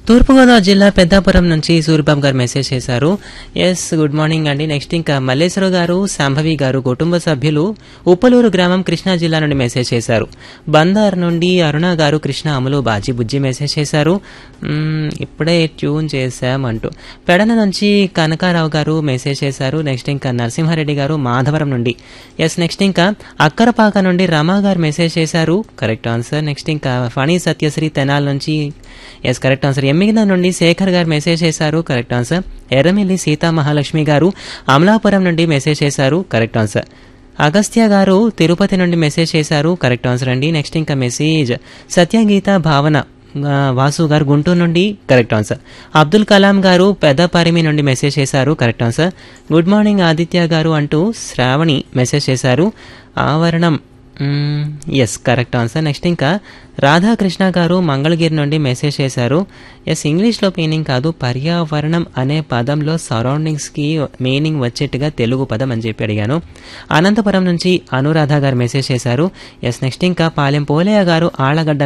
తూర్పుగోదావరి జిల్లా పెద్దాపురం నుంచి సూర్యబాబు గారు మెసేజ్ చేశారు ఎస్ గుడ్ మార్నింగ్ అండి నెక్స్ట్ ఇంకా మల్లేశ్వర గారు శాంభవి గారు కుటుంబ సభ్యులు ఉప్పలూరు గ్రామం కృష్ణా జిల్లా నుండి మెసేజ్ చేశారు బందార్ నుండి అరుణ గారు కృష్ణ అమలు బాజీ బుజ్జి మెసేజ్ చేశారు మ్మ్, ఇప్పుడే ట్యూన్ చేశామంటూ పెడన నుంచి కనకారావు గారు మెసేజ్ చేశారు నెక్స్ట్ ఇంకా నరసింహారెడ్డి గారు మాధవరం నుండి ఎస్ నెక్స్ట్ ఇంకా అక్కరపాక నుండి రమా గారు మెసేజ్ చేశారు కరెక్ట్ ఆన్సర్ నెక్స్ట్ ఇంకా ఫణి సత్యశ్రీ తెనాల్ నుంచి ఎస్ కరెక్ట్ ఆన్సర్ ఎమ్మిగిన నుండి శేఖర్ గారు మెసేజ్ చేశారు కరెక్ట్ ఆన్సర్ ఎర్రమిల్లి సీతా మహాలక్ష్మి గారు అమలాపురం నుండి మెసేజ్ చేశారు కరెక్ట్ ఆన్సర్ అగస్త్య గారు తిరుపతి నుండి మెసేజ్ చేశారు కరెక్ట్ ఆన్సర్ అండి నెక్స్ట్ ఇంకా మెసేజ్ సత్యగీత భావన ఆ, వాసు గారు గుంటూరు నుండి కరెక్ట్ ఆన్సర్ అబ్దుల్ కలాం గారు పెద్దపరిమి నుండి మెసేజ్ చేశారు correct answer good morning Aditya గారు అంటూ శ్రావణి మెసేజ్ చేశారు ఆవరణం ఎస్ కరెక్ట్ ఆన్సర్ నెక్స్ట్ ఇంకా రాధాకృష్ణ గారు మంగళగిరి నుండి మెసేజ్ చేశారు ఎస్ ఇంగ్లీష్లో మీనింగ్ కాదు పర్యావరణం అనే పదంలో సరౌండింగ్స్కి మీనింగ్ వచ్చేట్టుగా తెలుగు పదం అని చెప్పి అడిగాను అనంతపురం నుంచి అనురాధ గారు మెసేజ్ చేశారు ఎస్ నెక్స్ట్ ఇంకా పాలెం పోలయ్య గారు ఆళ్లగడ్డ